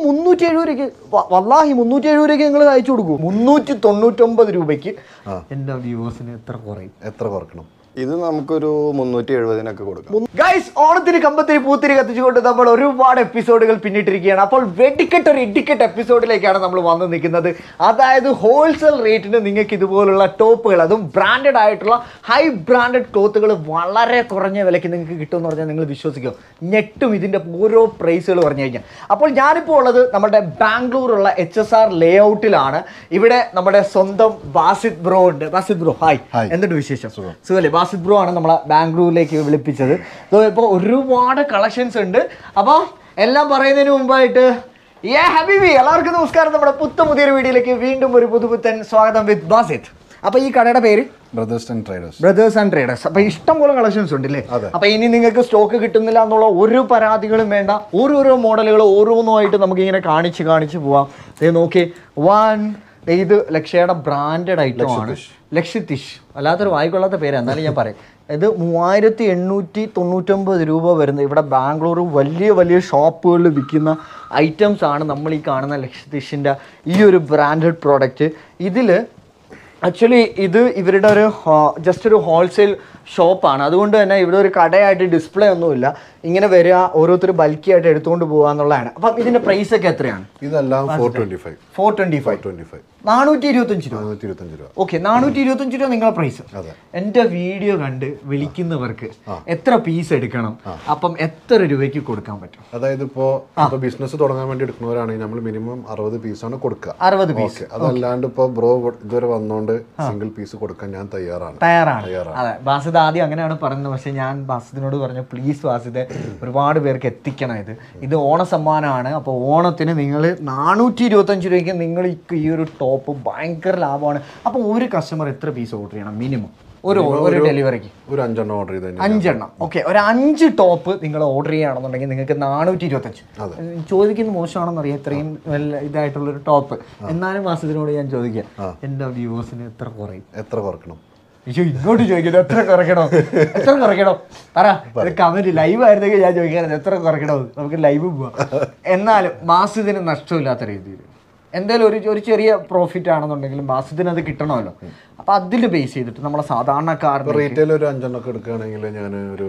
മുന്നൂറ്റി എഴുപത് രൂപയ്ക്ക് വ- വല്ലാഹി മുന്നൂറ്റി എഴുപത് രൂപയ്ക്ക് നിങ്ങൾ അയച്ചു കൊടുക്കും മുന്നൂറ്റി തൊണ്ണൂറ്റൊമ്പത് രൂപയ്ക്ക് എൻ്റെ വ്യൂവേഴ്സിന് എത്ര കുറയും എത്ര കുറക്കണം ഇത് നമുക്കൊരു മുന്നൂറ്റി എഴുപതിനൊക്കെ കൊടുക്കാം ഗൈസ് ഓണത്തിന് കമ്പത്തിരി പൂത്തിരി കത്തിച്ചുകൊണ്ട് നമ്മൾ ഒരുപാട് എപ്പിസോഡുകൾ പിന്നിട്ടിരിക്കുകയാണ് അപ്പോൾ വെടിക്കെട്ട് ഒരു ഇടിക്കെട്ട് എപ്പിസോഡിലേക്കാണ് നമ്മൾ വന്ന് നിൽക്കുന്നത് അതായത് ഹോൾസെയിൽ റേറ്റിന് നിങ്ങൾക്ക് ഇതുപോലുള്ള ടോപ്പുകൾ അതും ബ്രാൻഡഡ് ആയിട്ടുള്ള ഹൈ ബ്രാൻഡഡ് ക്ലോത്തുകൾ വളരെ കുറഞ്ഞ വിലയ്ക്ക് നിങ്ങൾക്ക് കിട്ടുമെന്ന് പറഞ്ഞാൽ നിങ്ങൾ വിശ്വസിക്കും ഞെട്ടും ഇതിൻ്റെ ഓരോ പ്രൈസുകൾ പറഞ്ഞു കഴിഞ്ഞാൽ അപ്പോൾ ഞാനിപ്പോൾ ഉള്ളത് നമ്മുടെ ബാംഗ്ലൂരുള്ള എച്ച് എസ് ആർ ലേ ഔട്ടിലാണ് ഇവിടെ നമ്മുടെ സ്വന്തം ബാസിത് ബ്രോ ഉണ്ട് ബാസിത് ബ്രോ ഹായ് Hi. എന്തുണ്ട് വിശേഷം സുഖല്ലേ ബാസിത് ബ്രോ ആണ് നമ്മളെ ബാംഗ്ലൂരിലേക്ക് വിളിപ്പിച്ചത് ഇപ്പോൾ ഒരുപാട് കളക്ഷൻസ് ഉണ്ട് അപ്പോൾ എല്ലാം പറയുന്നതിന് മുമ്പായിട്ട് ഏ ഹബീബി എല്ലാവർക്കും നമസ്കാരം നമ്മുടെ പുത്ത പുതിയൊരു വീഡിയോയിലേക്ക് വീണ്ടും ഒരു പുതുപുത്തൻ സ്വാഗതം വിത്ത് ബാസിത് അപ്പോൾ ഈ കടയുടെ പേര് brothers and traders brothers and traders അപ്പൊ ഇഷ്ടം പോലെ കളക്ഷൻസ് ഉണ്ട് അല്ലേ അതെ. അപ്പൊ ഇനി നിങ്ങൾക്ക് സ്റ്റോക്ക് കിട്ടുന്നില്ല എന്നുള്ള ഒരു പരാതികളും വേണ്ട ഓരോരോ മോഡലുകൾ ഓരോന്നുമായിട്ട് നമുക്ക് ഇങ്ങനെ കാണിച്ച് കാണിച്ച് പോവാം ദേ നോക്കി വൺ ഇത് ലക്ഷയുടെ ബ്രാൻഡഡ് ഐറ്റം ആണ് ലക്ഷ്യത്തിഷ് അല്ലാത്തൊരു വായിക്കൊള്ളാത്ത പേര് എന്നാലും ഞാൻ പറയും ഇത് മൂവായിരത്തി എണ്ണൂറ്റി തൊണ്ണൂറ്റൊമ്പത് രൂപ വരുന്നത് ഇവിടെ ബാംഗ്ലൂർ വലിയ വലിയ ഷോപ്പുകളിൽ വിൽക്കുന്ന ഐറ്റംസ് ആണ് നമ്മൾ ഈ കാണുന്ന ലക്ഷ്യത്തിഷിൻ്റെ ഈ ഒരു ബ്രാൻഡഡ് പ്രോഡക്റ്റ് ഇതിൽ ആക്ച്വലി ഇത് ഇവരുടെ ഒരു ജസ്റ്റ് ഒരു ഹോൾസെയിൽ ഷോപ്പാണ് അതുകൊണ്ട് തന്നെ ഇവിടെ ഒരു കടയായിട്ട് ഡിസ്പ്ലേ ഒന്നുമില്ല ഇങ്ങനെ വരിക ഓരോരുത്തർ ബൾക്കി ആയിട്ട് എടുത്തുകൊണ്ട് പോകുക എന്നുള്ളതാണ് അപ്പം ഇതിന്റെ പ്രൈസ് ഒക്കെ എത്രയാണ് ഇതെല്ലാം four twenty five four twenty five twenty five നാനൂറ്റി ഇരുപത്തഞ്ച് രൂപ നാനൂറ്റി ഇരുപത്തഞ്ച് രൂപ ഓക്കെ നാനൂറ്റി ഇരുപത്തഞ്ച് രൂപ നിങ്ങളെ പ്രൈസ് അതെ. എന്റെ വീഡിയോ കണ്ട് വിളിക്കുന്നവർക്ക് എത്ര പീസ് എടുക്കണം അപ്പം എത്ര രൂപയ്ക്ക് കൊടുക്കാൻ പറ്റും അതായത് ഇപ്പോ ഇപ്പൊ ബിസിനസ് തുടങ്ങാൻ വേണ്ടി എടുക്കുന്നവരാണെങ്കിൽ നമ്മൾ മിനിമം അറുപത് പീസാണ് കൊടുക്കുക അറുപത് പീസ് ഓക്കെ അതല്ലാണ്ട് ഇപ്പൊ ബ്രോ ഇതുവരെ വന്നോണ്ട് സിംഗിൾ പീസ് കൊടുക്കാൻ ഞാൻ തയ്യാറാണ് തയ്യാറാണ് അതെ ബാസിദ് ആദ്യം അങ്ങനെയാണ് പറയുന്നത് പക്ഷെ ഞാൻ ബാസിദിനോട് പറഞ്ഞു പ്ലീസ് ബാസിദ് ഒരുപാട് പേർക്ക് എത്തിക്കണം ഇത് ഇത് ഓണ സമ്മാനമാണ് അപ്പോൾ ഓണത്തിന് നിങ്ങൾ നാനൂറ്റി ഇരുപത്തഞ്ച് രൂപയ്ക്ക് നിങ്ങൾ ഈ ഈ ഒരു ടോപ്പ് ഭയങ്കര ലാഭമാണ് അപ്പോൾ ഒരു കസ്റ്റമർ എത്ര പീസ് ഓർഡർ ചെയ്യണം മിനിമം ഒരു ഒരു ഡെലിവറിക്ക് ഒരു അഞ്ചെണ്ണം ഓർഡർ ചെയ്ത് കഴിഞ്ഞാൽ അഞ്ചെണ്ണം ഓക്കെ ഒരു അഞ്ച് ടോപ്പ് നിങ്ങൾ ഓർഡർ ചെയ്യുകയാണെന്നുണ്ടെങ്കിൽ നിങ്ങൾക്ക് നാനൂറ്റി ഇരുപത്തഞ്ച് ചോദിക്കുന്നത് മോശമാണെന്ന് അറിയാം ഇത്രയും നല്ല ഇതായിട്ടുള്ളൊരു ടോപ്പ് എന്നാലും വാസത്തിനോട് ഞാൻ ചോദിക്കാം എൻ്റെ വ്യൂവേഴ്സിന് എത്ര കുറയും എത്ര കുറക്കണം അയ്യോ ഇങ്ങോട്ട് ചോദിക്കുന്നത് എത്ര കുറയ്ക്കണോ എത്ര കുറയ്ക്കണോ പറ ഒരു കമന്റ് ലൈവ് ആയിരുന്നെങ്കിൽ ഞാൻ ചോദിക്കാറുണ്ട് എത്ര കുറയ്ക്കണോ നമുക്ക് ലൈവ് പോവാം എന്നാലും ബാസിദിന് നഷ്ടമില്ലാത്ത രീതിയിൽ എന്തായാലും ഒരു ഒരു ചെറിയ പ്രോഫിറ്റ് ആണെന്നുണ്ടെങ്കിലും ബാസിദിന് അത് കിട്ടണമല്ലോ അപ്പൊ അതിൽ ബേസ് ചെയ്തിട്ട് നമ്മളെ സാധാരണക്കാരന് റീറ്റെയിൽ ഒരു അഞ്ചെണ്ണം ഒക്കെ എടുക്കുകയാണെങ്കിൽ ഞാൻ ഒരു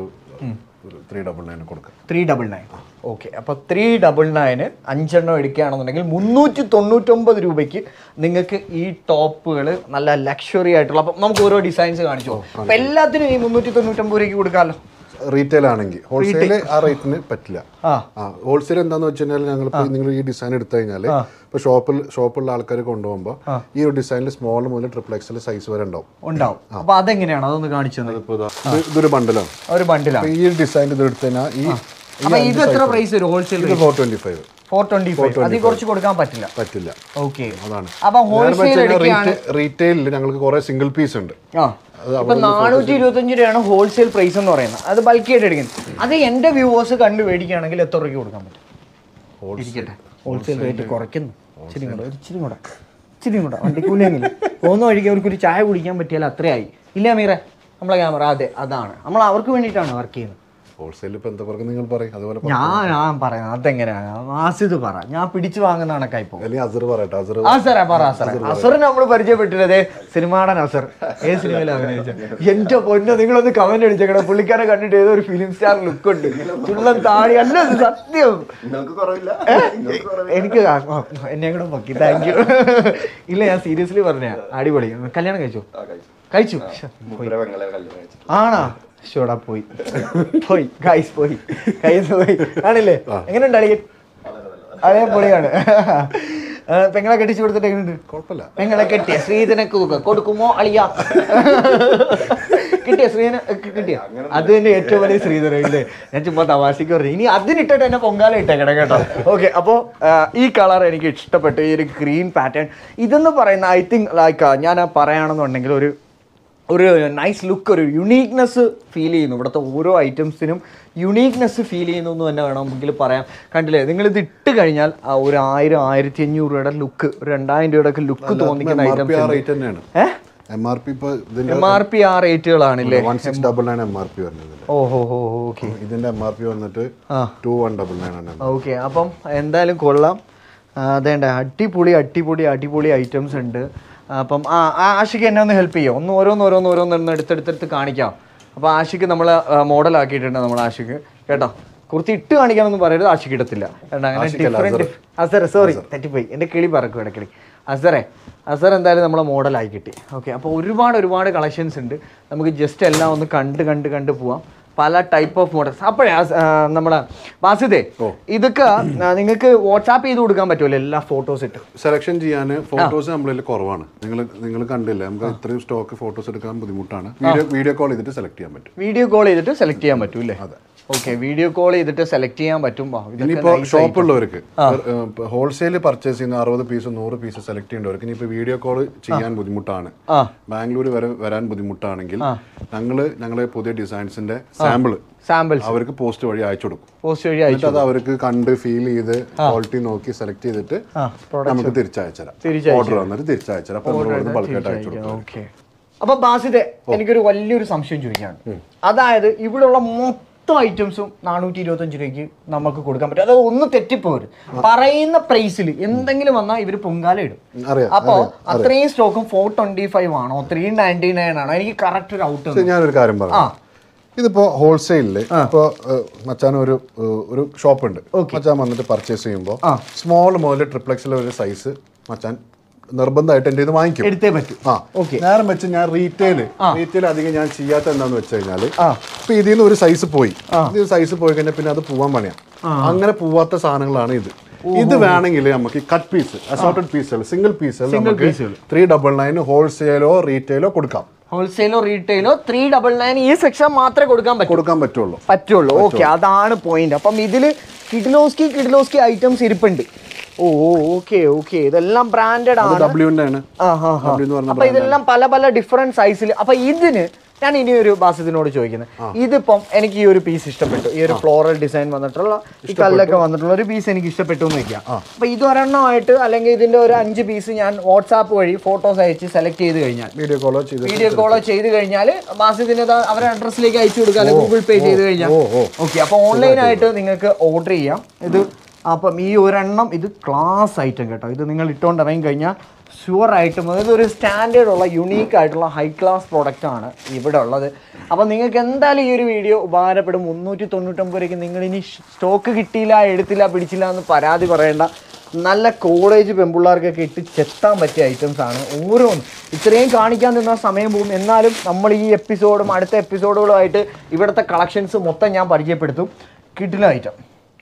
ത്രീ ഡബിൾ നയൻ കൊടുക്കാം ത്രീ ഡബിൾ നയൻ ഓക്കെ അപ്പോൾ ത്രീ ഡബിൾ നയന് അഞ്ചെണ്ണം എടുക്കുകയാണെന്നുണ്ടെങ്കിൽ മുന്നൂറ്റി തൊണ്ണൂറ്റൊമ്പത് രൂപയ്ക്ക് നിങ്ങൾക്ക് ഈ ടോപ്പുകൾ നല്ല ലക്ഷറി ആയിട്ടുള്ള അപ്പം നമുക്ക് ഓരോ ഡിസൈൻസ് കാണിച്ചു അപ്പം എല്ലാത്തിനും ഈ മുന്നൂറ്റി തൊണ്ണൂറ്റൊമ്പത് രൂപയ്ക്ക് കൊടുക്കാമല്ലോ റീറ്റെയിൽ ആണെങ്കിൽ ഹോൾസെയിൽ ആ റേറ്റിന് പറ്റില്ല ആ ആ ഹോൾസെയിൽ എന്താന്ന് വെച്ച് കഴിഞ്ഞാൽ ഞങ്ങൾ നിങ്ങൾ ഈ ഡിസൈൻ എടുത്തു കഴിഞ്ഞാൽ ഇപ്പൊ ഷോപ്പിൽ ഷോപ്പുള്ള ആൾക്കാർ കൊണ്ടുപോകുമ്പോൾ ഈ ഒരു ഡിസൈനിൽ സ്മോൾ മുതൽ ട്രിപ്പിൾ എക്സൽ സൈസ് വരെ ഉണ്ടാവും ഉണ്ടാവും അപ്പോൾ അതെങ്ങനെയാണ് അതൊന്ന് കാണിച്ചു തന്നെ ഇപ്പൊ ഇതാ, ഇത് ഇതൊരു ബണ്ടിലാണ് ഒരു ബണ്ടിലാണ് ഈ ഡിസൈൻ ഇത് എടുത്തു കഴിഞ്ഞാൽ ഈ അപ്പൊ ഇത് എത്ര പ്രൈസ് വരും ഹോൾസെയിൽ ഇത് four twenty five four twenty five അതിൽ കുറച്ച് കൊടുക്കാൻ പറ്റില്ല പറ്റില്ല ഓക്കെ അതാണ് അപ്പൊ ഹോൾസെയിൽ എടുക്കുകയാണ് റീറ്റെയിലിൽ ഞങ്ങൾക്ക് കുറെ സിംഗിൾ പീസ് ഉണ്ട് ആ ഇപ്പൊ നാനൂറ്റി ഇരുപത്തഞ്ച് രൂപയാണ് ഹോൾസെയിൽ പ്രൈസ് എന്ന് പറയുന്നത് അത് ബൾക്കി ആയിട്ട് എടുക്കുന്നത് അത് എന്റെ വ്യൂവേഴ്സ് കണ്ടു മേടിക്കുകയാണെങ്കിൽ എത്ര രൂപയ്ക്ക് കൊടുക്കാൻ പറ്റും ഇരിക്കട്ടെ ഹോൾസെയിൽ റേറ്റ് കുറയ്ക്കുന്നു ഇച്ചിരി കൂടെ ഒരു ഇച്ചിരി കൂടെ ഇച്ചിരി കൂടെ വണ്ടിക്കൂലിയെങ്കിലും പോകുന്ന വഴിക്ക് അവർക്ക് ഒരു ചായ കുടിക്കാൻ പറ്റിയാൽ അത്രയായി ഇല്ല മീറെ നമ്മളെ ക്യാമറ അതെ അതാണ് നമ്മൾ അവർക്ക് വേണ്ടിയിട്ടാണ് വർക്ക് ചെയ്യുന്നത് ഹോൾസെയിൽ ഇപ്പൊ എന്താ പറയുക നിങ്ങൾ പറയും അതുപോലെ പറ- ഞാൻ ഞാൻ പറയാം അതെങ്ങനെയാണ് ആസിദ് പറ ഞാൻ പിടിച്ചു വാങ്ങുന്ന കണക്കായി പോകും അല്ലെങ്കിൽ അസർ പറയട്ടെ അസർ ആ സാറേ പറ സാറേ അസർ നമ്മൾ പരിചയപ്പെട്ടിട്ടത് സിനിമാടൻ അസർ ഏത് സിനിമയിലാണ് അഭിനയിച്ചത് എന്റെ പൊന്നോ നിങ്ങളൊന്ന് കമന്റ് അടിച്ചേക്കണം പുള്ളിക്കാരെ കണ്ടിട്ട് ഏതോ ഒരു ഫിലിം സ്റ്റാർ ലുക്ക് ഉണ്ട് ചുള്ളം താടി അല്ല ഇത് സത്യം നിങ്ങൾക്ക് കുറവില്ല എനിക്ക് ആ, ആ, എന്നെ കൂടെ പൊക്കി താങ്ക് യു ഇല്ല ഞാൻ സീരിയസ്ലി പറഞ്ഞ അടിപൊളി കല്യാണം കഴിച്ചു കഴിച്ചു ശ്ശെ, പോയി. പെങ്ങളെ കല്യാണം കഴിച്ചു ആണാ ഷോടാ പോയി പോയി ഗൈസ് പോയി കയ്യിൽ പോയി ആണല്ലേ എങ്ങനെയുണ്ട് അളിയൻ അളിയൻ പൊളിയാണ് ആ, പെങ്ങളെ കെട്ടിച്ചു കൊടുത്തിട്ട് എങ്ങനെയുണ്ട് കുഴപ്പമില്ല പെങ്ങളെ കെട്ടിയ ശ്രീധനക്ക് കൊടുക്ക- കൊടുക്കുമോ അളിയ കിട്ടിയ ശ്രീധന കിട്ടിയ അത് തന്നെ ഏറ്റവും വലിയ ശ്രീധരൻ ഇല്ലേ ഞാൻ ചുമ്മാ തമാശക്ക് പറഞ്ഞു ഇനി അതിനിട്ടിട്ട് എന്നെ പൊങ്കാല ഇട്ടേക്കണം കേട്ടോ ഓക്കെ അപ്പോൾ ഈ കളർ എനിക്ക് ഇഷ്ടപ്പെട്ടു ഈ ഒരു ഗ്രീൻ പാറ്റേൺ ഇതെന്ന് പറയുന്ന ഐ തിങ്ക് ലൈക്ക് ഞാൻ പറയുകയാണെന്നുണ്ടെങ്കിൽ ഒരു ഒരു നൈസ് ലുക്ക് ഒരു യുണീക്നെസ് ഫീൽ ചെയ്യുന്നു ഇവിടുത്തെ ഓരോ ഐറ്റംസിനും യുണീക്നെസ് ഫീൽ ചെയ്യുന്നു എന്ന് തന്നെ വേണമെങ്കിൽ പറയാം കണ്ടില്ലേ നിങ്ങൾ ഇത് ഇട്ട് കഴിഞ്ഞാൽ ആ ഒരു ആയിരം ആയിരത്തി അഞ്ഞൂറ് രൂപയുടെ ലുക്ക് ഒരു രണ്ടായിരം രൂപയുടെ ഒക്കെ ലുക്ക് തോന്നിക്കുന്ന എം ആർ പി ആ ഐറ്റംസ് റേറ്റ് തന്നെയാണ് ഏഹ് എം ആർ പി ഇപ്പൊ ഇതിന്റെ എം ആർ പി ആ റേറ്റുകളാണില്ലേ one six double nine M R P വരുന്നത് ഓ ഹോ ഹോ ഓക്കെ ഇതിന്റെ എം ആർ പി വന്നിട്ട് ആ ടു വൺ ഡബിൾ നയൻ ആണ് ഓക്കെ അപ്പം എന്തായാലും കൊള്ളാം അതേണ്ട അടിപൊളി അടിപൊളി അടിപൊളി ഐറ്റംസ് ഉണ്ട് അപ്പം ആ ആ, ആഷിക്ക് എന്നെ ഒന്ന് ഹെൽപ്പ് ചെയ്യോ ഒന്ന് ഓരോന്ന് ഓരോന്ന് ഓരോന്ന് ഒന്ന് എടുത്തെടുത്തെടുത്ത് കാണിക്കാം അപ്പോൾ ആഷിക്ക് നമ്മൾ മോഡലാക്കിയിട്ടുണ്ട് നമ്മൾ ആഷിക്ക് കേട്ടോ കുർത്തി ഇട്ട് കാണിക്കാനൊന്നും പറയരുത് ആഷിക്ക് ഇടത്തില്ല കേട്ടോ അങ്ങനെ ഡിഫറെൻറ്റ് അസറെ സോറി തെറ്റിപ്പോയി എൻ്റെ കിളി പറക്കും ഇടയ്ക്കിടി അസറെ അസർ എന്തായാലും നമ്മളെ മോഡലായി കിട്ടി ഓക്കെ അപ്പോൾ ഒരുപാട് ഒരുപാട് കളക്ഷൻസ് ഉണ്ട് നമുക്ക് ജസ്റ്റ് എല്ലാം ഒന്ന് കണ്ട് കണ്ട് കണ്ട് പോവാം പല ടൈപ്പ് ഓഫ് മോഡൽസ് അപ്പോഴേ ആ, ആ, നമ്മുടെ ബാസിതേ ഇതൊക്കെ നിങ്ങൾക്ക് വാട്സാപ്പ് ചെയ്ത് കൊടുക്കാൻ പറ്റുമല്ലോ എല്ലാ ഫോട്ടോസ് ഇട്ട് സെലക്ഷൻ ചെയ്യാൻ ഫോട്ടോസ് നമ്മളിൽ കുറവാണ് നിങ്ങൾ നിങ്ങൾ കണ്ടില്ല നമുക്ക് ഇത്രയും സ്റ്റോക്ക് ഫോട്ടോസ് എടുക്കാൻ ബുദ്ധിമുട്ടാണ് വീഡിയോ വീഡിയോ കോൾ ചെയ്തിട്ട് സെലക്ട് ചെയ്യാൻ പറ്റും വീഡിയോ കോൾ ചെയ്തിട്ട് സെലക്ട് ചെയ്യാൻ പറ്റും അല്ലേ ഓക്കെ വീഡിയോ കോൾ ചെയ്തിട്ട് സെലക്ട് ചെയ്യാൻ പറ്റും വാ, ഇതൊക്കെ ഇനിയിപ്പോ nice ഷോപ്പ് ഉള്ളവർക്ക് ഹോൾസെയിൽ പർച്ചേസ് ചെയ്യുന്ന അറുപത് പീസ് നൂറ് പീസ് സെലക്ട് ചെയ്യേണ്ടവർക്ക് ഇനിയിപ്പോ വീഡിയോ കോൾ ചെയ്യാൻ ബുദ്ധിമുട്ടാണ് ആ. ബാംഗ്ലൂർ വരെ വരാൻ ബുദ്ധിമുട്ടാണെങ്കിൽ ഞങ്ങള് ഞങ്ങളെ പുതിയ ഡിസൈൻസിന്റെ സാമ്പിൾ സാമ്പിൾസ് അവർക്ക് പോസ്റ്റ് വഴി അയച്ചു കൊടുക്കും പോസ്റ്റ് വഴി അയച്ചു എന്നിട്ട് അത് അവർക്ക് കണ്ട് ഫീൽ ചെയ്ത് ക്വാളിറ്റി നോക്കി സെലക്ട് ചെയ്തിട്ട് ആ നമുക്ക് തിരിച്ചയച്ചുതരാം തിരിച്ചയച്ചു ഓർഡർ വന്നിട്ട് തിരിച്ചയച്ചുതരാം അപ്പൊ നമ്മൾ ബൾക്കായിട്ട് അയച്ചു കൊടുക്കും ഓക്കെ അപ്പൊ ബാസിതെ എനിക്കൊരു വലിയൊരു സംശയം ചോദിക്കാണ് അതായത് ഇവിടെയുള്ള മൊത്തം ഐറ്റംസും നാനൂറ്റി ഇരുപത്തഞ്ച് രൂപയ്ക്ക് നമുക്ക് കൊടുക്കാൻ പറ്റും അതായത് ഒന്ന് തെറ്റിപ്പോരുത് പറയുന്ന പ്രൈസിൽ എന്തെങ്കിലും വന്നാൽ ഇവര് പൊങ്കാല ഇടും അറിയാം അപ്പോ അത്രയും സ്റ്റോക്കും ഫോർ ട്വന്റി ഫൈവ് ആണോ ത്രീ നയൻറ്റി നയൻ ആണോ എനിക്ക് കറക്റ്റ് ഒരു ഔട്ട് പക്ഷേ ഞാനൊരു കാര്യം ആ. പറയാം ഇതിപ്പോ ഹോൾസെയിലില് ഇപ്പോ മച്ചാൻ ഒരു ഏഹ്, ഒരു ഷോപ്പ് ഉണ്ട് മച്ചാൻ വന്നിട്ട് പർച്ചേസ് ചെയ്യുമ്പോൾ ആ. സ്മോൾ മുതൽ ട്രിപ്ലക്സിലെ ഒരു സൈസ് മച്ചാൻ നിർബന്ധമായിട്ട് എൻ്റെ ഇത് വാങ്ങിക്കും എടുത്തേ പറ്റൂ ആ ഓക്കെ നേരം വെച്ച് ഞാൻ റീറ്റെയിൽ റീറ്റെയിൽ അധികം ഞാൻ ചെയ്യാത്ത എന്താന്ന് വെച്ച് കഴിഞ്ഞാല് ആ. ഇപ്പൊ ഇതിൽ നിന്ന് ഒരു സൈസ് പോയി ഇത് സൈസ് പോയി കഴിഞ്ഞാൽ പിന്നെ അത് പോവാൻ പണിയാ അങ്ങനെ പോവാത്ത സാധനങ്ങളാണ് ഇത് ഇത് വേണമെങ്കിൽ നമുക്ക് കട്ട് പീസ് അസോർട്ടഡ് പീസുകൾ സിംഗിൾ പീസുകൾ നമുക്ക് പീസുകൾ. ത്രീ ഡബിൾ നയൻ ഹോൾസെയിലോ റീറ്റെയിലോ കൊടുക്കാം ഹോൾസെയിലോ റീറ്റെയിലോ ത്രീ ഡബിൾ നയൻ ഈ സെക്ഷൻ മാത്രമേ കൊടുക്കാൻ പറ്റൂ കൊടുക്കാൻ പറ്റുള്ളൂ പറ്റുള്ളൂ ഓക്കെ അതാണ് പോയിന്റ് അപ്പം ഇതിൽ കിഡ്ലോസ്കി കിഡ്ലോസ്കി ഐറ്റംസ് ഇരിപ്പുണ്ട് ഓ ഓക്കെ ഓക്കെ ഇതെല്ലാം ബ്രാൻഡഡ് ആണ് ഡബ്ല്യൂന്റെ ആണ് ആ, ആ, ആ. W എന്ന് പറഞ്ഞ അപ്പൊ ഇതെല്ലാം പല പല ഡിഫറെന്റ് സൈസിൽ അപ്പൊ ഇതിന് ഞാൻ ഇനി ഒരു ബാസിനോട് ചോദിക്കുന്നത് ഇതിപ്പം എനിക്ക് ഈ ഒരു പീസ് ഇഷ്ടപ്പെട്ടു ഈ ഒരു ഫ്ലോറൽ ഡിസൈൻ വന്നിട്ടുള്ള ഈ കല്ലൊക്കെ വന്നിട്ടുള്ള ഒരു പീസ് എനിക്ക് ഇഷ്ടപ്പെട്ടു എന്ന് വെക്കാം അപ്പൊ ഇത് ഒരെണ്ണമായിട്ട് അല്ലെങ്കിൽ ഇതിന്റെ ഒരു അഞ്ച് പീസ് ഞാൻ വാട്സാപ്പ് വഴി ഫോട്ടോസ് അയച്ച് സെലക്ട് ചെയ്ത് കഴിഞ്ഞാൽ വീഡിയോ കോളോ ചെയ്ത് വീഡിയോ കോളോ ചെയ്ത് കഴിഞ്ഞാൽ ബാസിദിന് അവരുടെ അഡ്രസ്സിലേക്ക് അയച്ചു കൊടുക്കുക അല്ലെങ്കിൽ ഗൂഗിൾ പേ ചെയ്ത് കഴിഞ്ഞാൽ ഓ, ഓ. ഓക്കെ അപ്പോൾ ഓൺലൈനായിട്ട് നിങ്ങൾക്ക് ഓർഡർ ചെയ്യാം ഇത് അപ്പം ഈ ഒരെണ്ണം ഇത് ക്ലാസ് ഐറ്റം കേട്ടോ ഇത് നിങ്ങൾ ഇട്ടുകൊണ്ട് ഇറങ്ങി കഴിഞ്ഞാൽ ഷുവർ ആയിട്ടും അതായത് ഒരു സ്റ്റാൻഡേർഡ് ഉള്ള യുണീക്ക് ആയിട്ടുള്ള ഹൈ ക്ലാസ് പ്രോഡക്റ്റ് ആണ് ഇവിടെ ഉള്ളത് അപ്പോൾ നിങ്ങൾക്ക് എന്തായാലും ഈ ഒരു വീഡിയോ ഉപകാരപ്പെടും മുന്നൂറ്റി തൊണ്ണൂറ്റൊമ്പത് രൂപയ്ക്ക് നിങ്ങൾ ഇനി സ്റ്റോക്ക് കിട്ടിയില്ല എടുത്തില്ല പിടിച്ചില്ല എന്ന് പരാതി പറയേണ്ട നല്ല കോളേജ് പെൺപിള്ളേർക്കൊക്കെ ഇട്ട് ചെത്താൻ പറ്റിയ ഐറ്റംസ് ആണ് ഓരോന്നും ഇത്രയും കാണിക്കാൻ നിന്ന സമയം പോകും എന്നാലും നമ്മൾ ഈ എപ്പിസോഡും അടുത്ത എപ്പിസോഡുകളുമായിട്ട് ഇവിടുത്തെ കളക്ഷൻസ് മൊത്തം ഞാൻ പരിചയപ്പെടുത്തും കിട്ടില്ല ഐറ്റം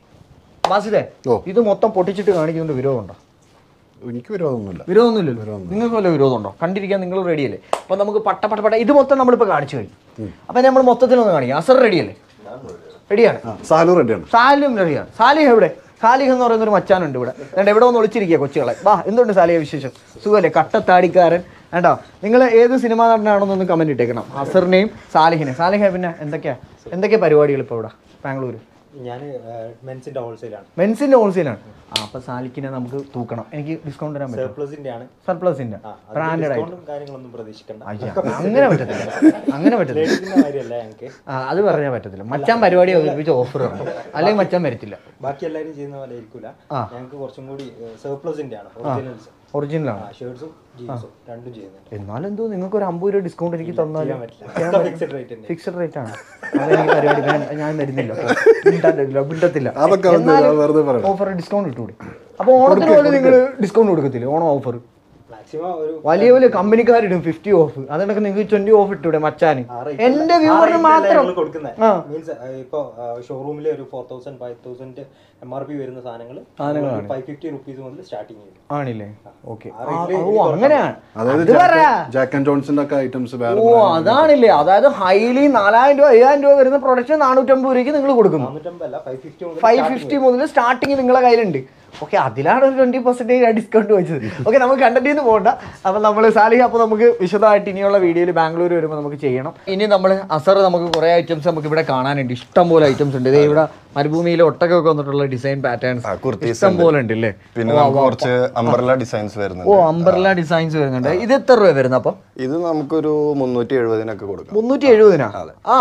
ബാസിതേ ഓ. ഇത് മൊത്തം പൊട്ടിച്ചിട്ട് കാണിക്കുന്നുണ്ട് വിരോധമുണ്ടോ എനിക്ക് വിരോധമൊന്നുമില്ല വിരോധമൊന്നുമില്ലല്ലോ നിങ്ങൾക്ക് വല്ല വിരോധമുണ്ടോ കണ്ടിരിക്കാൻ നിങ്ങൾ റെഡിയല്ലേ അപ്പൊ നമുക്ക് പട്ട പട്ട പട്ട ഇത് മൊത്തം നമ്മളിപ്പോൾ കാണിച്ചു കഴിഞ്ഞു അപ്പൊ നമ്മൾ മൊത്തത്തിലൊന്ന് കാണിക്കാം അസർ റെഡിയല്ലേ റെഡിയാണ് ആ, സാലു റെഡിയാണ് സാലിം റെഡിയാണ് സാലിഹ് എവിടെ സാലിഹ് എന്ന് പറയുന്ന ഒരു മച്ചാനുണ്ട് ഇവിടെ എന്നിട്ട് എവിടെ ഒന്ന് ഒളിച്ചിരിക്കുക കൊച്ചുകളെ വാ എന്തുണ്ട് സാലിഹ വിശേഷം സുഖല്ലേ കട്ടത്താടിക്കാരൻ വേണ്ടോ നിങ്ങൾ ഏത് സിനിമാ നടനാണെന്നൊന്ന് കമന്റ് ഇട്ടേക്കണം അസറിനെയും സാലിഹിനെ സാലിഹ പിന്നെ എന്തൊക്കെയാ എന്തൊക്കെയാ പരിപാടികൾ ഇപ്പോൾ ഇവിടെ ബാംഗ്ലൂർ ഞാൻ മെൻസിന്റെ ഹോൾസെയിലാണ് മെൻസിന്റെ ഹോൾസെയിലാണ് ആ അപ്പൊ സാലിക്കിനെ നമുക്ക് തൂക്കണം എനിക്ക് ഡിസ്കൗണ്ട് തരാൻ പറ്റും സർപ്ലസിന്റെ ആണ് സർപ്ലസിന്റെ ആ, അതിന് ബ്രാൻഡഡ് ആയിട്ട് ഡിസ്കൗണ്ടും കാര്യങ്ങളൊന്നും പ്രതീക്ഷിക്കണ്ട അയ്യ, അങ്ങനെ പറ്റത്തില്ല അങ്ങനെ പറ്റത്തില്ല ലേഡീസിന്റെ കാര്യമല്ല ഞങ്ങൾക്ക് ആ അത് പറഞ്ഞാൽ പറ്റത്തില്ല മച്ചാൻ പരിപാടി അവതരിപ്പിച്ച് ഓഫർ ആണ് അല്ലെങ്കിൽ മച്ചാൻ വരത്തില്ല ബാക്കി എല്ലാവരും ചെയ്യുന്ന പോലെ ആയിരിക്കില്ല ആ. ഞങ്ങൾക്ക് കുറച്ചും കൂടി സർപ്ലസിന്റെ ആണ് ഒറിജിനൽസ് ഒറിജിനലാണ് ഷർട്ട്സും ജീൻസും രണ്ടും ചെയ്യുന്നുണ്ട് എന്നാലും എന്തോ നിങ്ങൾക്ക് ഒരു അമ്പത് രൂപ ഡിസ്കൗണ്ട് എനിക്ക് തന്നാലും ചെയ്യാൻ പറ്റില്ല ഫിക്സഡ് റേറ്റ് തന്നെ ഫിക്സഡ് റേറ്റ് ആണ് അതെനിക്ക് പരിപാടി വേണ്ട, ഞാൻ വരുന്നില്ല മിണ്ടാണ്ടില്ല, മിണ്ടത്തില്ല അതൊക്കെ അവൻ എന്നാലും വെറുതെ പറയണം. ഓഫർ ഡിസ്കൗണ്ട് ഇട്ടൂടെ അപ്പൊ ഓണത്തിന് പോലും നിങ്ങൾ ഡിസ്കൗണ്ട് കൊടുക്കത്തില്ലേ ഓണം ഓഫർ മാക്സിമം ഒരു വലിയ വലിയ കമ്പനിക്കാരിടും ഫിഫ്റ്റി ഓഫ് അതിനൊക്കെ നിങ്ങൾക്ക് ട്വന്റി ഓഫ് ഇട്ടൂടെ മച്ചാന് ആ rate എന്റെ അല്ല. ആ വ്യൂവറിന് rate അല്ല മാത്രം ഞങ്ങള് കൊടുക്കുന്നത് ആ. മീൻസ് ഇപ്പൊ ഷോറൂമിൽ ഒരു four thousand five thousand M R P വരുന്ന സാധനങ്ങൾ സാധനങ്ങളാണ്. ഫൈവ് ഫിഫ്റ്റി റുപ്പീസ് മുതൽ സ്റ്റാർട്ടിങ് ചെയ്യും ആണില്ലേ ഓക്കെ ആ rate ല് ഓ അങ്ങനെയാണ് അതായത് അത് പറ ജാക്ക് ആൻഡ് ജോൺസിന്റെ ഒക്കെ ഐറ്റംസ് വേറെ ഓ അതാണില്ലേ അതായത് ഹൈലി നാലായിരം രൂപ അയ്യായിരം രൂപ വരുന്ന പ്രൊഡക്റ്റ് നാനൂറ്റമ്പത് രൂപയ്ക്ക് നിങ്ങൾ കൊടുക്കുന്നു നാനൂറ്റമ്പത് അല്ല ഫൈവ് ഫിഫ്റ്റി മുതൽ ഫൈവ് ഫിഫ്റ്റി മുതൽ സ്റ്റാർട്ടിങ് നിങ്ങളെ കയ്യിലുണ്ട് ഓക്കെ അതിലാണ് ഒരു ട്വന്റി പെർസെന്റേജ് ഡിസ്കൗണ്ട് വെച്ചത് ഓക്കെ നമുക്ക് കണ്ടന്റ് നിന്ന് പോകണ്ട അപ്പൊ നമ്മൾ സാലിഹ് അപ്പോൾ നമുക്ക് വിശദമായിട്ട് ഇനിയുള്ള വീഡിയോയിൽ ബാംഗ്ലൂർ വരുമ്പോൾ നമുക്ക് ചെയ്യണം ഇനി നമ്മൾ അസർ നമുക്ക് കുറേ ഐറ്റംസ് നമുക്ക് ഇവിടെ കാണാനുണ്ട് ഇഷ്ടം പോലെ ഐറ്റംസ് ഉണ്ട് ഇതേ ഇവിടെ മരുഭൂമിയിൽ ഒട്ടകമൊക്കെ വന്നിട്ടുള്ള ഡിസൈൻ പാറ്റേൺസ് ആ, kurtis ഇഷ്ടം ഉണ്ട്. പോലെ ഉണ്ട് അല്ലേ പിന്നെ നമുക്ക് കുറച്ച് അംബർല ഡിസൈൻസ് ഓ വരുന്നുണ്ട് അംബർല ഡിസൈൻസ് വരുന്നുണ്ട് ഇത് എത്ര രൂപ വരുന്നത് അപ്പം ഇത് നമുക്കൊരു മുന്നൂറ്റി എഴുപതിനൊക്കെ കൊടുക്കാം മുന്നൂറ്റി എഴുപതിനാ ആ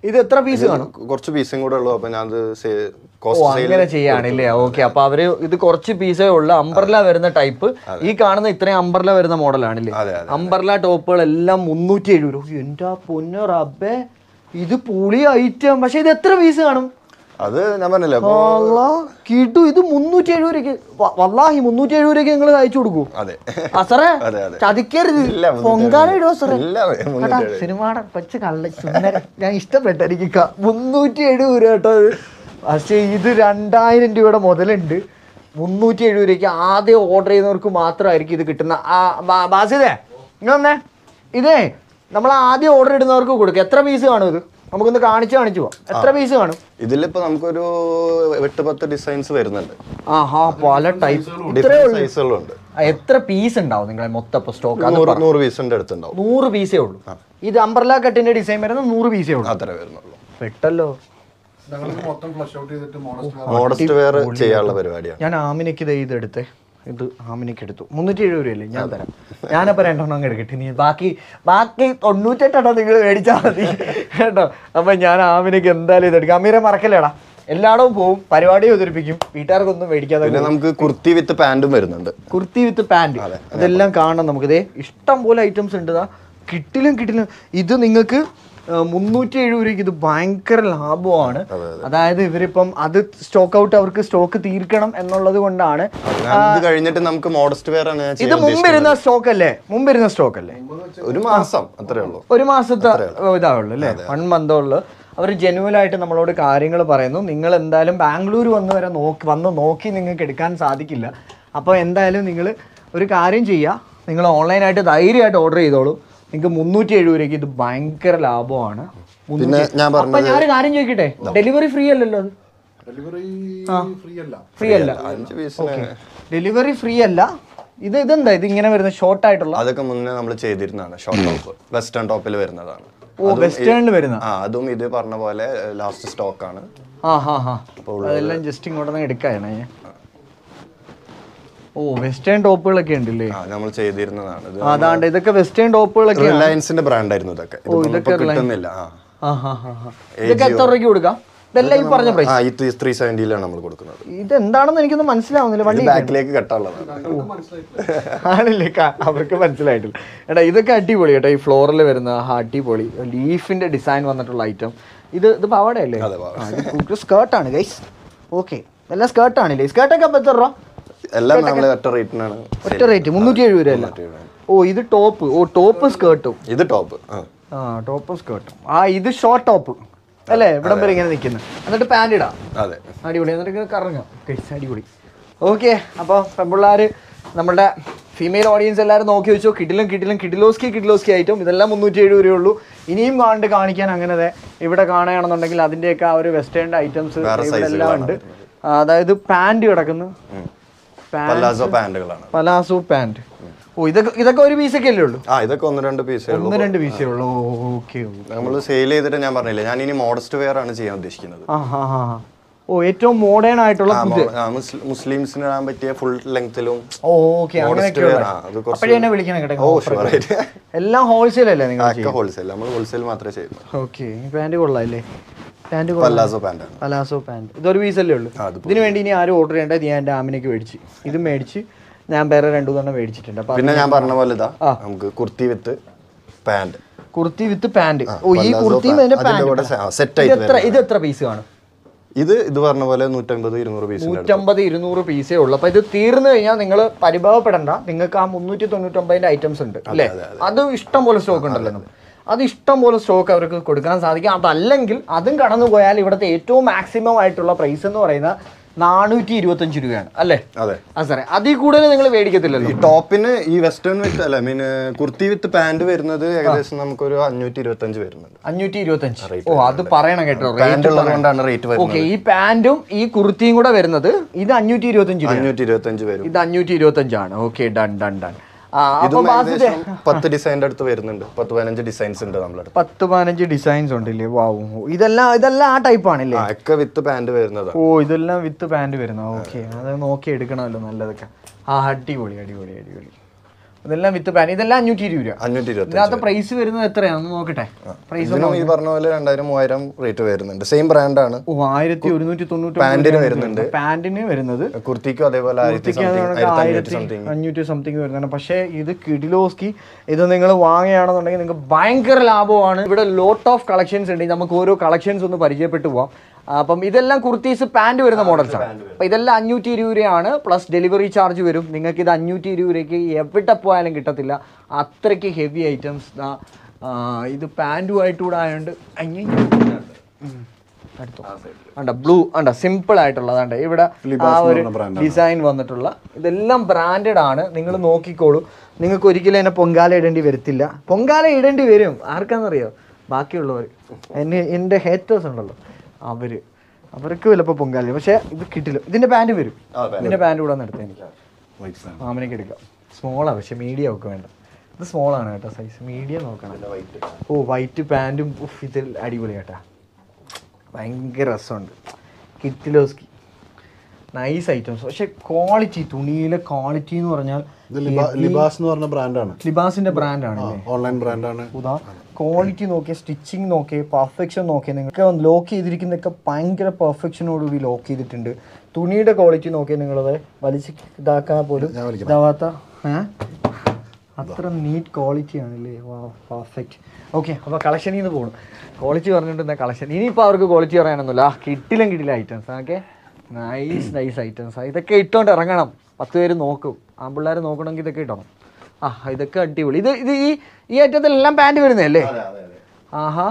ഇത് എത്ര പീസ് കാണും കുറച്ച് പീസും കൂടെ ഉള്ളൂ അപ്പൊ ഞാൻ ഓ കോസ്റ്റ് അങ്ങനെ ചെയ്യാണില്ലേ ഓക്കെ അപ്പൊ അവര് ഇത് കുറച്ച് പീസേ ഉള്ളു അംബർല വരുന്ന ടൈപ്പ് ഈ കാണുന്ന ഇത്രയും അംബർല വരുന്ന മോഡലാണില്ലേ അതെ, അതെ, അംബർല ടോപ്പുകളെല്ലാം മുന്നൂറ്റി എഴുപത് രൂപ എന്റെ പൊന്നു റബ്ബേ ഇത് പുളി ഐറ്റം പക്ഷെ ഇത് എത്ര പീസ് കാണും അത് ഞാൻ പറഞ്ഞില്ലേ അപ്പൊ അള്ളാ, കിട്ടു ഇത് മുന്നൂറ്റി എഴുപത് രൂപയ്ക്ക് വ- വല്ലാഹി മുന്നൂറ്റി എഴുപത് രൂപയ്ക്ക് നിങ്ങൾ അയച്ചു കൊടുക്കൂ അതെ അസറേ അതെ, അതെ. ചതിക്കരുത് ഇല്ല, മുന്നൂറ്റി പൊങ്കാല ഇടുവോ സാറേ ഇല്ല, മുന്നൂറ്റി എഴുപത്. സിനിമയുടെ കൊച്ചു കള്ള സുന്ദരൻ ഞാൻ ഇഷ്ടപ്പെട്ട എനിക്ക് ക- മുന്നൂറ്റി എഴുപത് രൂപ കേട്ടോ ഇത്. പക്ഷേ ഇത് രണ്ടായിരം രൂപയുടെ മുതലുണ്ട് മുന്നൂറ്റി എഴുപത് രൂപയ്ക്ക് ആദ്യം ഓർഡർ ചെയ്യുന്നവർക്ക് മാത്രമായിരിക്കും ഇത് കിട്ടുന്ന ആ ബാ- ബാസിതേ ഇങ്ങനെ ഇതേ നമ്മൾ ആദ്യം ഓർഡർ ഇടുന്നവർക്ക് കൊടുക്കുക എത്ര പീസ് കാണും ഇത് നമുക്കൊന്ന് കാണിച്ച് കാണിച്ചു പോവാം എത്ര പീസ് കാണും ഇതിലിപ്പോ നമുക്കൊരു എട്ട് പത്ത് ഡിസൈൻസ് വരുന്നുണ്ട് ആ ഹാ പല ടൈപ്പ് ഇത്രേ ഡിഫറെന്റ് ഉള്ളൂ സൈസുകളുണ്ട് ആ, എത്ര പീസ് ഉണ്ടാവും നിങ്ങളെ മൊത്തം സ്റ്റോക്ക് അത് നൂറ് നൂറ് പീസിന്റെ അടുത്തുണ്ടാവും നൂറ് പീസേ ഉള്ളൂ ഇത് അംബർല കട്ടിന്റെ ഡിസൈൻ വരുന്ന നൂറ് പീസേ ഉള്ളൂ അത്രേ വരുന്നുള്ളൂ പെട്ടല്ലോ ഞങ്ങൾ മൊത്തം ഫ്ലഷ് ഔട്ട് ചെയ്തിട്ട് മോഡസ്റ്റ് മോഡസ്റ്റ് വെയർ ചെയ്യാനുള്ള പരിപാടിയാണ് ഞാൻ ആമിനയ്ക്ക് ഇത് ഇതെടുത്തേ ഇത് ആമിനയ്ക്ക് എടുത്തു മുന്നൂറ്റി എഴുപത് രൂപയല്ലേ ഞാൻ തരാം ഞാനപ്പോ രണ്ടെണ്ണം അങ്ങ് എടുക്കട്ടെ നീ ബാക്കി ബാക്കി തൊണ്ണൂറ്റെട്ടെണ്ണം നിങ്ങൾ മേടിച്ചാൽ മതി കേട്ടോ അപ്പൊ ഞാൻ ആമിനയ്ക്ക് എന്തായാലും ഇതെടുക്കാം അമീരെ മറക്കല്ലേടാ എല്ലായിടവും പോവും പരിപാടി അവതരിപ്പിക്കും വീട്ടുകാർക്കൊന്നും മേടിക്കാതെ പിന്നെ നമുക്ക് കുർത്തി വിത്ത് പാന്റും വരുന്നുണ്ട് കുർത്തി വിത്ത് പാൻറ് ഇതെല്ലാം കാണണം നമുക്കിതേ ഇഷ്ടം പോലെ ഐറ്റംസ് ഉണ്ട് ഇതാ കിട്ടിലും കിട്ടിലും ഇത് നിങ്ങൾക്ക് മുന്നൂറ്റി എഴുപത് രൂപയ്ക്ക് ഇത് ഭയങ്കര ലാഭമാണ് അതായത് ഇവരിപ്പം അത് സ്റ്റോക്ക് ഔട്ട് അവർക്ക് സ്റ്റോക്ക് തീർക്കണം എന്നുള്ളത് കൊണ്ടാണ് ഞാൻ ഇത് കഴിഞ്ഞിട്ട് നമുക്ക് മോഡസ്റ്റ് വെയർ ആണ് ഞാൻ ഇത് ചെയ്യാൻ മുമ്പിരുന്ന സ്റ്റോക്ക് അല്ലേ മുമ്പിരുന്ന സ്റ്റോക്ക് അല്ലേ ഉദ്ദേശിക്കുന്നത്. ഒരു മാസം അത്രേ ഉള്ളൂ ഒരു മാസത്തെ ഇതാവുള്ളൂ അല്ലേ വൺ മന്തേ ഉള്ളു അവർ ജെനുവൽ ആയിട്ട് നമ്മളോട് കാര്യങ്ങൾ പറയുന്നു നിങ്ങൾ എന്തായാലും ബാംഗ്ലൂർ വന്ന് വരെ നോക്കി വന്ന് നോക്കി നിങ്ങൾക്ക് എടുക്കാൻ സാധിക്കില്ല അപ്പോൾ എന്തായാലും നിങ്ങൾ ഒരു കാര്യം ചെയ്യുക നിങ്ങൾ ഓൺലൈനായിട്ട് ധൈര്യമായിട്ട് ഓർഡർ ചെയ്തോളൂ നിങ്ങൾക്ക് മുന്നൂറ്റി എഴുപത് രൂപയ്ക്ക് ഇത് ഭയങ്കര ലാഭമാണ് പിന്നെ ഞാൻ അപ്പൊ പറഞ്ഞത് ഞാനൊരു കാര്യം ചോദിക്കട്ടെ ഡെലിവറി ഫ്രീ അല്ലല്ലോ അത് ഡെലിവറി ഫ്രീ അല്ല ഫ്രീ അല്ല അഞ്ച് പീസിന് ഡെലിവറി ഫ്രീ അല്ല ഇത് ഇതെന്താ ഇത് ഇങ്ങനെ വരുന്ന ഷോർട്ട് ആയിട്ടുള്ള അതൊക്കെ മുന്നേ നമ്മൾ ചെയ്തിരുന്നതാണ് ഷോർട്ട് ടോപ്പ് വെസ്റ്റേൺ ടോപ്പിൽ വരുന്നതാണ് ഓ വെസ്റ്റേണിൽ വരുന്ന ആ അതും ഇത് പറഞ്ഞ പോലെ ലാസ്റ്റ് സ്റ്റോക്ക് ആണ് ആ ഹാ ഹാ അതെല്ലാം ജസ്റ്റ് ഇങ്ങോട്ട് എടുക്കാണ് ഓ വെസ്റ്റേൺ ടോപ്പുകളൊക്കെ ഉണ്ടല്ലേ ആ നമ്മൾ ചെയ്തിരുന്നതാണ് ഇത് ആ, അതാണ്ട് ഇതൊക്കെ വെസ്റ്റേൺ ടോപ്പുകളൊക്കെ റിലയൻസിന്റെ ബ്രാൻഡ് ആയിരുന്നു ഇതൊക്കെ ഇതൊന്നും ഇപ്പൊ കിട്ടുന്നില്ല ആ ആ ഹാ ഹാ ഹാ ഇതൊക്കെ എത്ര രൂപയ്ക്ക് കൊടുക്കാം ഇതെല്ലാം ഈ പറഞ്ഞ പ്രൈസ് ആ ഈ ത്രീ സെവൻറ്റിയിലാണ് നമ്മൾ കൊടുക്കുന്നത് ഇത് എന്താണെന്ന് എനിക്കൊന്നും മനസ്സിലാവുന്നില്ല വണ്ടി ഇത് ബാക്കിലേക്ക് കെട്ടാനുള്ളതാണ് ആണല്ലേ ക- അവർക്ക് മനസ്സിലായിട്ടില്ല എടാ ഇതൊക്കെ അടിപൊളി കേട്ടോ ഈ ഫ്ലോറിൽ വരുന്ന ആ അടിപൊളി ലീഫിന്റെ ഡിസൈൻ വന്നിട്ടുള്ള ഐറ്റം ഇത് ഇത് പാവാടയല്ലേ സ്കേർട്ടാണ് ഗൈസ് ഓക്കെ എല്ലാം സ്കേർട്ടാണല്ലേ സ്കേർട്ടൊക്കെ അപ്പം എത്ര രൂപ എല്ലാം നമ്മൾ ഒറ്റ റേറ്റിനാണ് ഒറ്റ റേറ്റ് മുന്നൂറ്റി എഴുപത് രൂപ അല്ല ഓ ഇത് ടോപ്പ് ഓ ടോപ്പ് സ്കേർട്ടും ഇത് ടോപ്പ് ആ ആ ടോപ്പും സ്കേർട്ടും ആ ഇത് ഷോർട്ട് ടോപ്പ് അല്ലേ ഇവിടം വരെ ഇങ്ങനെ നിൽക്കുന്നത് എന്നിട്ട് പാൻറ് ഇടാം അതെ അടിപൊളി എന്നിട്ട് ഇങ്ങനെ കറങ്ങാം ഗൈസ് അടിപൊളി ഓക്കെ അപ്പോൾ പെൺപിള്ളേർ നമ്മുടെ ഫീമെയിൽ ഓഡിയൻസ് എല്ലാവരും നോക്കി വെച്ചു കിടിലും കിടിലും കിഡിലോസ്കി കിഡിലോസ്കി ആയിട്ടും ഇതെല്ലാം മുന്നൂറ്റി എഴുപത് രൂപയേ ഉള്ളൂ ഇനിയും കണ്ട് കാണിക്കാൻ അങ്ങനെ ദേ ഇവിടെ കാണുകയാണെന്നുണ്ടെങ്കിൽ അതിൻ്റെയൊക്കെ ആ ഒരു വെസ്റ്റേൺ ഐറ്റംസ് വേറെ ഇവിടെ എല്ലാം size ഉണ്ട് ആ, അതായത് പാൻറ് കിടക്കുന്നു പല്ലാസോ പാന്റുകളാണ് പലാസോ പാൻറ് ഓ ഇതൊക്കെ ഇതൊക്കെ ഒരു പീസൊക്കെ അല്ലേ ഉള്ളൂ ആ ഇതൊക്കെ ഒന്ന് രണ്ട് പീസേ ഉള്ളൂ ഒന്ന് രണ്ട് പീസേ ഉള്ളൂ ഓക്കെ നമ്മൾ സെയിൽ ചെയ്തിട്ട് ഞാൻ പറഞ്ഞില്ലേ ഞാൻ ഇനി മോഡസ്റ്റ് വെയർ ആണ് ചെയ്യാൻ ഉദ്ദേശിക്കുന്നത് ആ ഹാ ഹാ ഹാ. ഓ ഏറ്റവും മോഡേൺ ആയിട്ടുള്ള ആ, പുതിയ മോ- ആ, മുസ്ലി- മുസ്ലിംസിന് ഇടാൻ പറ്റിയ ഫുൾ ലെങ്ത്തിലും ഓക്കെ അങ്ങനെയൊക്കെയുള്ള wear, ആ, അത് കുറച്ച് അപ്പോഴേ എന്നെ വിളിക്കണം കേട്ടോ ഓ offer ഷുവർ ഒക്കെ. എല്ലാം ഹോൾസെയിൽ അല്ലേ നിങ്ങൾ ഒക്കെ ഹോൾസെയിൽ നമ്മൾ ഹോൾസെയിൽ മാത്രമേ ചെയ്യുന്നു ഓക്കെ പാൻറ് കൊള്ളാല്ലേ പാൻറ് കൊള്ളാം പല്ലാസോ പാന്റാണ് പലാസോ പാൻറ് ഇതൊരു പീസല്ലേ ഉള്ളൂ ആ, അത് ഇതിന് വേണ്ടി ഇനി ആരും ഓർഡർ ചെയ്യേണ്ട ഞാൻ എൻ്റെ ആമിനയ്ക്ക് മേടിച്ച് ഇത് മേടിച്ച് ഞാൻ വേറെ രണ്ടു മൂന്നെണ്ണം മേടിച്ചിട്ടുണ്ട് അപ്പൊ പിന്നെ ഞാൻ പറഞ്ഞ പോലെ ഇതാ നമുക്ക് kurti with pant kurti with pant ഓ ഈ പലാസോ കുർത്തിയും പാ- അതിന്റെ അതിന്റെ കൂടെ പാൻറ് സെ- set ഇത് ആയിട്ട് എത്ര ഇത് എത്ര പീസ് കാണും ഇത് ഇത് പറഞ്ഞ പോലെ നൂറ്റമ്പത് ഇരുന്നൂറ് പീസിന്റെ നൂറ്റമ്പത് ഇരുന്നൂറ് പീസേ ഉള്ളൂ അപ്പൊ ഇത് തീർന്നു കഴിഞ്ഞാൽ നിങ്ങൾ പരിഭവപ്പെടണ്ട നിങ്ങൾക്ക് ആ മുന്നൂറ്റി തൊണ്ണൂറ്റൊമ്പതിന്റെ ഐറ്റംസ് ഉണ്ട് അല്ലേ അത് ഇഷ്ടം പോലെ സ്റ്റോക്ക് ഉണ്ടല്ലോ നമുക്ക്. അത് ഇഷ്ടം പോലെ സ്റ്റോക്ക് അവർക്ക് കൊടുക്കാൻ സാധിക്കും അതല്ലെങ്കിൽ അതും കടന്നു പോയാൽ ഇവിടുത്തെ ഏറ്റവും മാക്സിമം ആയിട്ടുള്ള പ്രൈസ് എന്ന് പറയുന്നത് നാനൂറ്റി ഇരുപത്തഞ്ച് രൂപയാണ് അല്ലേ അതെ ആ സാറേ അതിൽ കൂടുതൽ നിങ്ങൾ മേടിക്കത്തില്ലല്ലോ ഈ ടോപ്പിന് ഈ വെസ്റ്റേൺ വിത്ത് അല്ല മീൻ കുർത്തി വിത്ത് പാന്റ് വരുന്നത് ഏകദേശം നമുക്കൊരു അഞ്ഞൂറ്റി ഇരുപത്തി അഞ്ച് വരുന്നുണ്ട് അഞ്ഞൂറ്റി ഇരുപത്തഞ്ച് ഓ അത് പറയണം കേട്ടോ പാന്റ് ഉള്ളത് കൊണ്ടാണ് റേറ്റ് വരുന്നത് ഓക്കെ ഈ പാന്റും ഈ കുർത്തിയും കൂടെ വരുന്നത് ഇത് അഞ്ഞൂറ്റി ഇരുപത്തഞ്ച് രൂപ അഞ്ഞൂറ്റി ഇരുപത്തി അഞ്ച് വരും ഇത് അഞ്ഞൂറ്റി ഇരുപത്തഞ്ചാണ് ഓക്കെ ഡൺ ഡൺ ഡൺ ആ അപ്പൊ ഇതും ബാസിദേ ഏകദേശം പത്ത് ഡിസൈൻ്റെ അടുത്ത് വരുന്നുണ്ട് പത്ത് പതിനഞ്ച് ഡിസൈൻസ് ഉണ്ട് നമ്മളടുത്ത് പത്ത് പതിനഞ്ച് ഡിസൈൻസ് ഉണ്ടല്ലേ വാവും ഇതെല്ലാം ഇതെല്ലാം ആ ടൈപ്പ് ആണല്ലേ ആ ഒക്കെ വിത്ത് പാന്റ് വരുന്നതാണ് ഓ ഇതെല്ലാം വിത്ത് പാൻറ് വരുന്ന ഓക്കെ അത് നോക്കി എടുക്കണമല്ലോ നല്ലതൊക്കെ ആ അടിപൊളി അടിപൊളി അടിപൊളി ഇതെല്ലാം വിത്ത് പാൻ ഇതെല്ലാം അഞ്ഞൂറ്റി ഇരുപത് രൂപ അഞ്ഞൂറ്റി ഇരുപത്തി ഇതിനകത്ത് പ്രൈസ് വരുന്നത് എത്രയാണെന്ന് നോക്കട്ടെ പ്രൈസ് ഇതിനും ഈ പറഞ്ഞ പോലെ രണ്ടായിരം മൂവായിരം റേറ്റ് വരുന്നുണ്ട് സെയിം ബ്രാൻഡാണ് ഓ ആയിരത്തി ഒരുന്നൂറ്റി തൊണ്ണൂറ്റി പാന്റിന് വരുന്നുണ്ട്. പാന്റിന് വരുന്നത് കുർത്തിക്കും അതേപോലെ ആയിരത്തി കുർത്തിക്ക് സംതിങ് അതുകൊണ്ട് ആയിരത്തി അഞ്ഞൂറ്റി ആയിരത്തി സംതിങ് അഞ്ഞൂറ്റി സംതിങ് വരുന്നതാണ് പക്ഷേ ഇത് കിഡിലോസ്കി ഇത് നിങ്ങൾ വാങ്ങുകയാണെന്നുണ്ടെങ്കിൽ നിങ്ങൾക്ക് ഭയങ്കര ലാഭമാണ് ഇവിടെ ലോട്ട് ഓഫ് കളക്ഷൻസ് ഉണ്ട് നമുക്ക് ഓരോ കളക്ഷൻസ് ഒന്ന് പരിചയപ്പെട്ടു പോവാം അപ്പം ഇതെല്ലാം കുർത്തീസ് പാൻറ് വരുന്ന മോഡൽസ് ആണ് അപ്പം ഇതെല്ലാം അഞ്ഞൂറ്റി ഇരുപത് രൂപയാണ് പ്ലസ് ഡെലിവറി ചാർജ് വരും നിങ്ങൾക്ക് ഇത് അഞ്ഞൂറ്റി ഇരുപത് രൂപയ്ക്ക് എവിടെ പോയാലും കിട്ടത്തില്ല അത്രയ്ക്ക് ഹെവി ഐറ്റംസ് ഇത് പാൻറ്റുമായിട്ട് കൂടെ ആയതുകൊണ്ട് അഞ്ഞൂറ്റി അടുത്തോ അണ്ട ബ്ലൂ അണ്ട സിമ്പിൾ ആയിട്ടുള്ളതാണ്ട് ഇവിടെ Libas ആ എന്ന് ഒരു പറഞ്ഞ brand ആണ്. ഡിസൈൻ വന്നിട്ടുള്ള ഇതെല്ലാം ബ്രാൻഡഡ് ആണ് നിങ്ങൾ നോക്കിക്കോളൂ നിങ്ങൾക്ക് ഒരിക്കലും എന്നെ പൊങ്കാല ഇടേണ്ടി വരത്തില്ല പൊങ്കാല ഇടേണ്ടി വരും ആർക്കാണെന്നറിയോ ബാക്കിയുള്ളവർ എന്നെ എൻ്റെ ഹേറ്റേഴ്സ് ഉണ്ടല്ലോ അവര് അവർക്ക് ചിലപ്പോൾ പൊങ്കാല പക്ഷേ ഇത് കിട്ടില്ല ഇതിന്റെ പാൻറ് വരും ഇതിന്റെ പാൻറ് കൂടെ ഒന്ന് എടുത്തേ എനിക്ക് വൈറ്റ് സാധനം മാമനക്ക് എടുക്കാം സ്മോളാണ് പക്ഷെ മീഡിയം ഒക്കെ വേണ്ട ഇത് സ്മോളാണ് കേട്ടോ സൈസ് മീഡിയം നോക്കണം ഓ വൈറ്റ് പാൻറ്റും ഇത് അടിപൊളി കേട്ടാ ഭയങ്കര രസമുണ്ട് കിറ്റിലോസ്കി നൈസ് ഐറ്റംസ് പക്ഷെ ക്വാളിറ്റി തുണിയിലെ ക്വാളിറ്റി എന്ന് പറഞ്ഞാൽ ഇത് ലിബാ- ലിബാസ് എന്ന് പറഞ്ഞ ബ്രാൻഡാണ് ലിബാസിന്റെ ബ്രാൻഡാണ് ഓൺലൈൻ ബ്രാൻഡാണ് ഉദാ ക്വാളിറ്റി നോക്കിയ സ്റ്റിച്ചിങ് നോക്കിയ പെർഫെക്ഷൻ നോക്കിയ നിങ്ങൾക്ക് ലോക്ക് ചെയ്തിരിക്കുന്നതൊക്കെ ഭയങ്കര പെർഫെക്ഷനോടുകൂടി ലോക്ക് ചെയ്തിട്ടുണ്ട് തുണിയുടെ ക്വാളിറ്റി നോക്കിയാൽ നിങ്ങളത് വലിച്ച് ഇതാക്കാൻ പോലും ഞാൻ വലിക്കാം. ഇതാവാത്ത ഏ? അത്ര നീറ്റ് ക്വാളിറ്റി ആണല്ലേ വാ പെർഫെക്റ്റ് ഓക്കെ അപ്പോൾ കളക്ഷനിൽ നിന്ന് പോകണം ക്വാളിറ്റി പറഞ്ഞിട്ട് കളക്ഷൻ ഇനിയിപ്പോൾ അവർക്ക് ക്വാളിറ്റി പറയാനൊന്നുമില്ല ആ കിട്ടിലും കിട്ടില്ല items okay nice nice items ഇതൊക്കെ ഇട്ടുകൊണ്ട് ഇറങ്ങണം പത്ത് പേര് നോക്കും ആൺപിള്ളേർ നോക്കണമെങ്കിൽ ഇതൊക്കെ ഇടണം ആ ഇതൊക്കെ അടിപൊളി ഇത് ഇത് ഈ ഈ ഐറ്റത്തിലെല്ലാം പാൻറ് വരുന്നതല്ലേ ആഹാ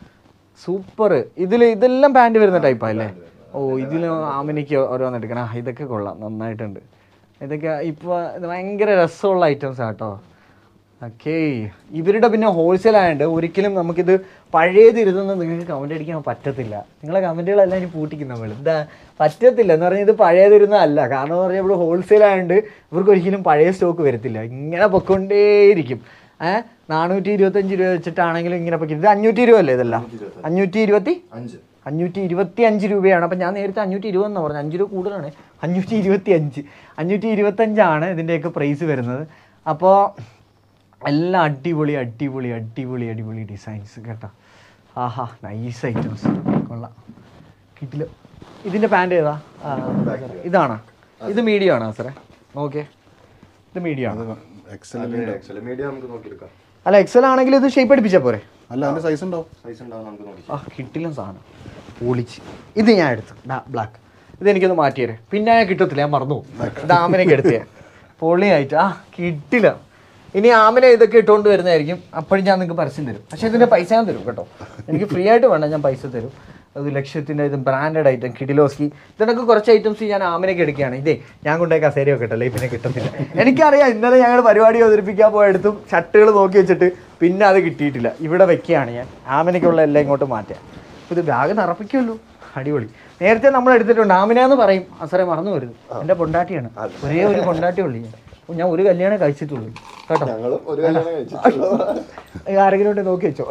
സൂപ്പർ ഇതിൽ ഇതെല്ലാം പാൻറ് വരുന്ന ടൈപ്പാ അല്ലേ ഓ ഇതിൽ ആമിനിക്ക് ഓരോന്ന് എടുക്കണം ആ ഇതൊക്കെ കൊള്ളാം നന്നായിട്ടുണ്ട് ഇതൊക്കെ ഇപ്പോൾ ഇത് ഭയങ്കര രസമുള്ള ഐറ്റംസ് കേട്ടോ ഓക്കേ ഇവരുടെ പിന്നെ ഹോൾസെയിൽ ആയതുകൊണ്ട് ഒരിക്കലും നമുക്കിത് പഴയത് ഇരുതെന്ന് നിങ്ങൾക്ക് കമൻറ്റ് അടിക്കാൻ പറ്റത്തില്ല നിങ്ങളെ കമൻറ്റുകളെല്ലാം ഇനി പൂട്ടിക്കും നമ്മൾ എന്താ പറ്റത്തില്ല എന്ന് പറഞ്ഞാൽ ഇത് പഴയതിരുന്നതല്ല കാരണം എന്ന് പറഞ്ഞാൽ ഇവിടെ ഹോൾസെയിൽ ആയതുകൊണ്ട് ഇവർക്ക് ഒരിക്കലും പഴയ സ്റ്റോക്ക് വരത്തില്ല ഇങ്ങനെ പൊക്കോണ്ടേയിരിക്കും ഏഹ് നാനൂറ്റി ഇരുപത്തഞ്ച് രൂപ വെച്ചിട്ടാണെങ്കിലും ഇങ്ങനെ പൊക്കി ഇത് അഞ്ഞൂറ്റി രൂപ അല്ലേ ഇതെല്ലാം അഞ്ഞൂറ്റി ഇരുപത്തി അഞ്ച് അഞ്ഞൂറ്റി ഇരുപത്തി അഞ്ച് രൂപയാണ് അപ്പം ഞാൻ നേരത്തെ അഞ്ഞൂറ്റി ഇരുപതെന്ന് പറഞ്ഞു അഞ്ച് രൂപ കൂടുതലാണ് അഞ്ഞൂറ്റി ഇരുപത്തി അഞ്ച് അഞ്ഞൂറ്റി ഇരുപത്തഞ്ചാണ് ഇതിൻ്റെയൊക്കെ പ്രൈസ് വരുന്നത് അപ്പോൾ എല്ലാം അടിപൊളി അടിപൊളി അടിപൊളി അടിപൊളി ഡിസൈൻസ് കേട്ടോ ആഹാ നൈസ് ഐറ്റംസ് കൊള്ളാം കിട്ടില്ല ഇതിൻ്റെ പാൻറ് ഏതാ ആ, ഇതാണോ ഇത് മീഡിയം ആണോ സാറേ ഓക്കെ ഇത് മീഡിയം ആണ് എക്സൽ മീഡിയ നമുക്ക് നോക്കിയെടുക്കാം അല്ല എക്സൽ ആണെങ്കിൽ ഇത് ഷേപ്പ് അടിപ്പിച്ചാൽ പോരെ അല്ല അതിന്റെ സൈസ് ഉണ്ടാവും സൈസ് ഉണ്ടാവും നമുക്ക് നോക്കി ആ കിട്ടില്ല സാധനം പൊളിച്ച് ഇത് ഞാൻ എടുത്തു ബ്ലാക്ക് ഇത് എനിക്കൊന്ന് മാറ്റിയേരെ പിന്നെ ഞാൻ കിട്ടത്തില്ല ഞാൻ മറന്നു പോകും. ഇത് ആമനൊക്കെ എടുത്തേ പൊളിയായിട്ട് ആ കിട്ടില്ല ഇനി ആമനെ ഇതൊക്കെ ഇട്ടുകൊണ്ട് വരുന്നതായിരിക്കും അപ്പോഴും ഞാൻ നിങ്ങൾക്ക് പരസ്യം തരും പക്ഷേ ഇതിൻ്റെ പൈസ ഞാൻ തരും കേട്ടോ എനിക്ക് ഫ്രീ ആയിട്ട് വേണ്ട ഞാൻ പൈസ തരും അത് ലക്ഷ്യത്തിൻ്റെ ഇത് ബ്രാൻഡഡ് ഐറ്റം കിഡിലോസ്കി ഇതിനൊക്കെ കുറച്ച് ഐറ്റംസ് ഞാൻ ആമനൊക്കെ എടുക്കുകയാണ് ഇതേ ഞാൻ കൊണ്ടുപോയി കസേര വെക്കട്ടല്ലേ പിന്നെ കിട്ടത്തില്ല എനിക്കറിയാം ഇന്നലെ ഞങ്ങൾ പരിപാടി അവതരിപ്പിക്കാൻ പോയെടുത്തും ഷർട്ടുകൾ നോക്കി വെച്ചിട്ട് പിന്നെ അത് കിട്ടിയിട്ടില്ല ഇവിടെ വെക്കുകയാണ് ഞാൻ ആമനയ്ക്കുള്ള എല്ലാം ഇങ്ങോട്ട് മാറ്റാം ഇത് ബാഗ് നിറപ്പിക്കുമല്ലോ അടിപൊളി നേരത്തെ നമ്മൾ എടുത്തിട്ടുണ്ട് ആമിനാന്ന് പറയും അസറെ മറന്നു വരുന്നു എൻ്റെ പൊണ്ടാട്ടിയാണ് ഒരേ ഒരു പൊണ്ടാട്ടി ഉള്ളു ഞാൻ ഓ, ഞാൻ ഒരു കല്യാണം കഴിച്ചിട്ടുള്ളൂ കേട്ടോ ഞങ്ങളും ഒരു കല്യാണം കഴിച്ചിട്ടുള്ളൂ ഈ ആരെങ്കിലും ഉണ്ടെ നോക്കി വെച്ചോ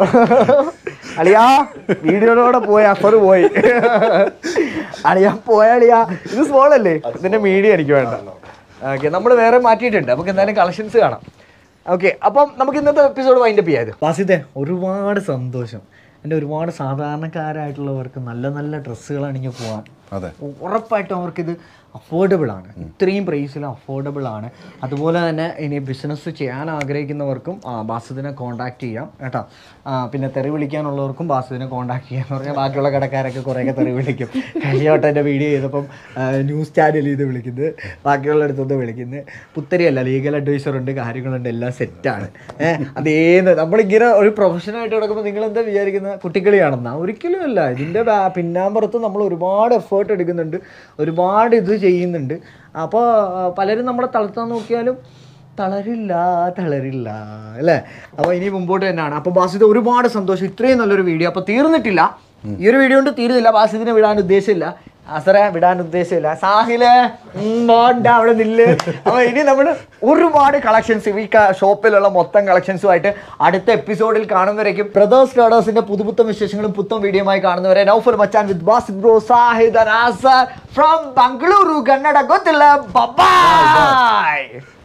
അളിയാ വീഡിയോയിലൂടെ പോയി അഫർ പോയി അളിയാ പോയ അളിയാ ഇത് സ്മോൾ അല്ലേ ഇതിന്റെ മീഡിയ എനിക്ക് വേണ്ട ഓക്കെ നമ്മൾ വേറെ മാറ്റിയിട്ടുണ്ട് നമുക്ക് എന്തായാലും കളക്ഷൻസ് കാണാം ഓക്കെ അപ്പം നമുക്ക് ഇന്നത്തെ എപ്പിസോഡ് വൈൻഡപ്പ് ചെയ്യാത് വാസിതെ ഒരുപാട് സന്തോഷം എൻ്റെ ഒരുപാട് സാധാരണക്കാരായിട്ടുള്ളവർക്ക് നല്ല നല്ല ഡ്രസ്സുകൾ അണിഞ്ഞ് പോകാൻ അതെ ഉറപ്പായിട്ടും അവർക്കിത് അഫോർഡബിൾ ആണ് ഇത്രയും പ്രൈസിൽ അഫോർഡബിൾ ആണ് അതുപോലെ തന്നെ ഇനി ബിസിനസ് ചെയ്യാൻ ആഗ്രഹിക്കുന്നവർക്കും ആ, ബാസിദിനെ കോൺടാക്ട് ചെയ്യാം കേട്ടോ ആ, പിന്നെ തെറി വിളിക്കാനുള്ളവർക്കും ബാസിദിനെ കോൺടാക്ട് ചെയ്യാം എന്ന് പറഞ്ഞാൽ ബാക്കിയുള്ള കടക്കാരൊക്കെ കുറേയൊക്കെ തെറി വിളിക്കും കഴിഞ്ഞോട്ട് എൻ്റെ വീഡിയോ ചെയ്തപ്പം ആ, ന്യൂസ് ചാനലിൽ ഇത് വിളിക്കുന്നത് ബാക്കിയുള്ള അടുത്തൊന്ന് വിളിക്കുന്നത് പുത്തരിയല്ല ലീഗൽ അഡ്വൈസർ ഉണ്ട് കാര്യങ്ങളുണ്ട് എല്ലാം സെറ്റാണ് ഏഹ് അതേന്ന് നമ്മളിങ്ങനെ ഒരു പ്രൊഫഷനായിട്ട് കിടക്കുമ്പോൾ നിങ്ങൾ എന്താ വിചാരിക്കുന്നത് കുട്ടിക്കളിയാണെന്നാ ഒരിക്കലും അല്ല ഇതിൻ്റെ ബാ- പിന്നാമ്പുറത്ത് നമ്മൾ ഒരുപാട് എഫേർട്ട് എടുക്കുന്നുണ്ട് ഒരുപാട് ഇത് ചെയ്യുന്നുണ്ട് അപ്പോൾ പലരും നമ്മളെ തളർത്താൻ നോക്കിയാലും തളരില്ല തളരില്ല അല്ലേ അപ്പോൾ ഇനി മുമ്പോട്ട് തന്നെയാണ് അപ്പോൾ ബാസിത് ഒരുപാട് സന്തോഷം ഇത്രയും നല്ലൊരു വീഡിയോ അപ്പോൾ തീർന്നിട്ടില്ല ഈ ഒരു വീഡിയോ കൊണ്ട് തീരുന്നില്ല ബാസിദിനെ വിടാൻ ഉദ്ദേശമില്ല അസറെ വിടാൻ ഉദ്ദേശമില്ല സാഹില് ഉം, പോണ്ട അവിടെ നില്ല് അപ്പൊ ഇനി നമ്മൾ ഒരുപാട് കളക്ഷൻസ് ഈ ക- ഷോപ്പിലുള്ള മൊത്തം കളക്ഷൻസുമായിട്ട് അടുത്ത എപ്പിസോഡിൽ കാണുന്നവരേക്കും ബ്രദേഴ്സ് ട്രേഡേഴ്സിന്റെ പുതുപുത്തൻ വിശേഷങ്ങളും പുത്തൻ വീഡിയോയുമായി കാണുന്നവരെ നൗഫൽ മച്ചാൻ with Basith bro Sahid and Azar from Bengaluru Kannada ಗೊತ್ತಿಲ್ಲ ബൈ